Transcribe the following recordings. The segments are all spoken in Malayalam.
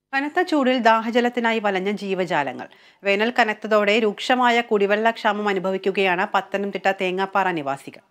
കനത്ത ചൂടിൽ ദാഹജലത്തിനായി വലഞ്ഞ ജീവജാലങ്ങൾ വേനൽ കനത്തതോടെ രൂക്ഷമായ കുടിവെള്ളക്ഷാമം അനുഭവിക്കുകയാണ് പത്തനംതിട്ട തേങ്ങാപ്പാറ നിവാസികൾ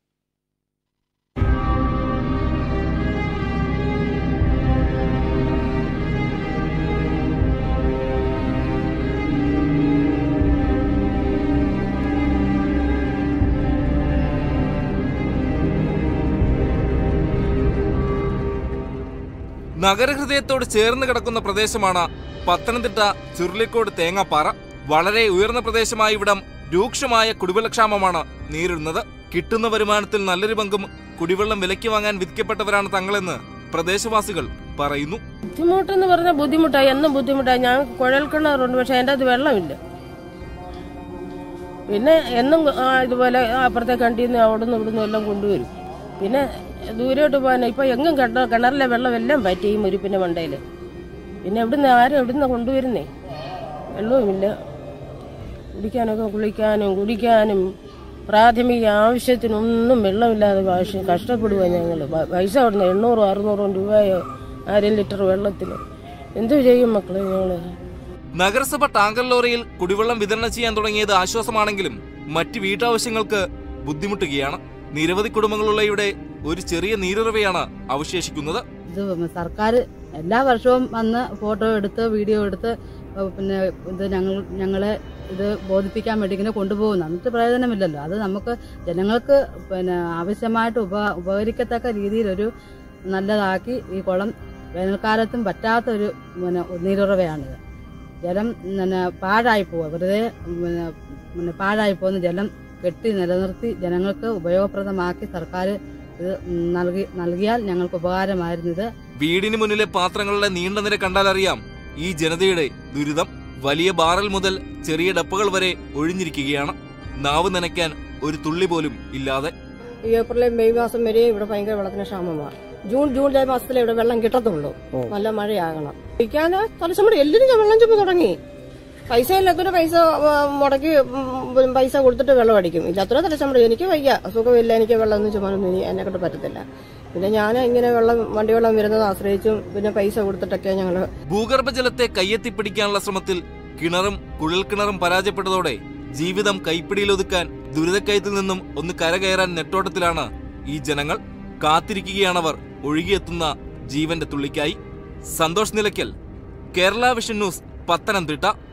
നഗരഹൃദയത്തോട് ചേർന്ന് കിടക്കുന്ന പ്രദേശമാണ് പത്തനംതിട്ട ചുരുളിക്കോട് തേങ്ങാപ്പാറ വളരെ ഉയർന്ന പ്രദേശമായ ഇവിടം രൂക്ഷമായ കുടിവെള്ളക്ഷാമമാണ് നേരിടുന്നത് കിട്ടുന്ന വരുമാനത്തിൽ നല്ലൊരു പങ്കും കുടിവെള്ളം വിലയ്ക്ക് വാങ്ങാൻ വിധിക്കപ്പെട്ടവരാണ് തങ്ങളെന്ന് പ്രദേശവാസികൾ പറയുന്നു ബുദ്ധിമുട്ടെന്ന് പറഞ്ഞാൽ ബുദ്ധിമുട്ടായി എന്നും ബുദ്ധിമുട്ടായി ഞാൻ കുഴൽ കിണറുണ്ട് പക്ഷെ എൻ്റെ അത് വെള്ളമില്ല പിന്നെ എന്നും ആ, ഇതുപോലെ അപ്പുറത്തെ കണ്ടിന്ന് അവിടെ നിന്ന് ഇവിടുന്ന് എല്ലാം കൊണ്ടുവരും പിന്നെ ദൂരോട്ട് പോകാൻ ഇപ്പൊ എങ്ങും കിണ കിണറിലെ വെള്ളം എല്ലാം പറ്റി ഈ മുരിപ്പിന്റെ മണ്ടയിൽ പിന്നെ എവിടുന്ന് ആരും എവിടുന്ന് കൊണ്ടുവരുന്നേ വെള്ളവുമില്ല കുടിക്കാനൊക്കെ കുളിക്കാനും കുടിക്കാനും പ്രാഥമിക ആവശ്യത്തിനൊന്നും വെള്ളമില്ലാതെ കാശ് കഷ്ടപ്പെടുക ഞങ്ങൾ പൈസ കൊടുക്കുന്ന എണ്ണൂറും അറുന്നൂറും രൂപയോ അര ലിറ്റർ വെള്ളത്തിന് എന്തു ചെയ്യും മക്കളെ ഞങ്ങള് നഗരസഭ ടാങ്കർ ലോറിയിൽ കുടിവെള്ളം വിതരണം ചെയ്യാൻ തുടങ്ങിയത് ആശ്വാസമാണെങ്കിലും മറ്റ് വീട്ടാവശ്യങ്ങൾക്ക് ബുദ്ധിമുട്ടുകയാണ് നിരവധി കുടുംബങ്ങളുള്ള ഇവിടെ ഒരു ചെറിയ നീരുറവയാണ് അവശേഷിക്കുന്നത് ഇത് സർക്കാർ എല്ലാ വർഷവും വന്ന് ഫോട്ടോ എടുത്ത് വീഡിയോ എടുത്ത് ഏഹ് പിന്നെ ഇത് ഞങ്ങൾ ഞങ്ങളെ ഇത് ബോധിപ്പിക്കാൻ വേണ്ടി ഇങ്ങനെ കൊണ്ടുപോകുന്നു എന്നിട്ട് പ്രയോജനമില്ലല്ലോ അത് നമുക്ക് ജനങ്ങൾക്ക് പിന്നെ ആവശ്യമായിട്ട് ഉപ ഉപകരിക്കത്തക്ക രീതിയിലൊരു നല്ലതാക്കി ഈ കുളം വേനൽക്കാലത്തും പറ്റാത്ത ഒരു പിന്നെ നീരുറവയാണിത് ജലം പിന്നെ പാഴായി പോവുക വെറുതെ പിന്നെ പിന്നെ പാഴായി പോകുന്ന ജലം കെട്ടി നിലനിർത്തി ജനങ്ങൾക്ക് ഉപയോഗപ്രദമാക്കി സർക്കാർ ഇത് നൽകി നൽകിയാൽ ഞങ്ങൾക്ക് ഉപകാരമായിരുന്നു ഇത് വീടിന് മുന്നിലെ പാത്രങ്ങളുടെ നീണ്ട നിര കണ്ടാലറിയാം ഈ ജനതയുടെ ദുരിതം വലിയ ബാറൽ മുതൽ ചെറിയ ഡപ്പകൾ വരെ ഒഴിഞ്ഞിരിക്കുകയാണ് നാവ് നനയ്ക്കാൻ ഒരു തുള്ളി പോലും ഇല്ലാതെ ഈ ഏപ്രിൽ മെയ് മാസം വരെ ഇവിടെ ഭയങ്കര വെള്ളത്തിന് ക്ഷാമമാണ് ജൂൺ ജൂലൈ മാസത്തിലേ ഇവിടെ വെള്ളം കിട്ടത്തുള്ളൂ നല്ല മഴയാകണം കുടിക്കാൻ തലച്ചമ്മടി എല്ലാവരും വെള്ളം ചുമ തുടങ്ങി പൈസ ഇല്ലാത്തൊരു പൈസ ആ, മുടക്കി ഉം, പൈസ കൊടുത്തിട്ട് വെള്ളം അടിക്കും ഇല്ലാത്തൊരു തലച്ചമ്മടി എനിക്ക് വയ്യ സുഖമില്ല എനിക്ക് വെള്ളം ഒന്നും ചുമനൊന്നും ഇനി എന്നെ കൊണ്ട് പറ്റത്തില്ല പിന്നെ ഞാൻ ഇങ്ങനെ വെള്ളം വണ്ടി വെള്ളം വരുന്നത് ആശ്രയിച്ചും പിന്നെ പൈസ കൊടുത്തിട്ടൊക്കെ ഞങ്ങള് ഭൂഗർഭജലത്തെ കയ്യെത്തിപ്പിടിക്കാനുള്ള ശ്രമത്തിൽ കിണറും കുഴൽക്കിണറും പരാജയപ്പെട്ടതോടെ ജീവിതം കൈപ്പിടിയിലൊതുക്കാൻ ദുരിതക്കയത്തിൽ നിന്നും ഒന്ന് കരകയറാൻ നെട്ടോട്ടത്തിലാണ് ഈ ജനങ്ങൾ കാത്തിരിക്കുകയാണവർ ഒഴുകിയെത്തുന്ന ജീവന്റെ തുള്ളിക്കായി സന്തോഷ് നിലയ്ക്കൽ കേരള വിഷൻ ന്യൂസ് പത്തനംതിട്ട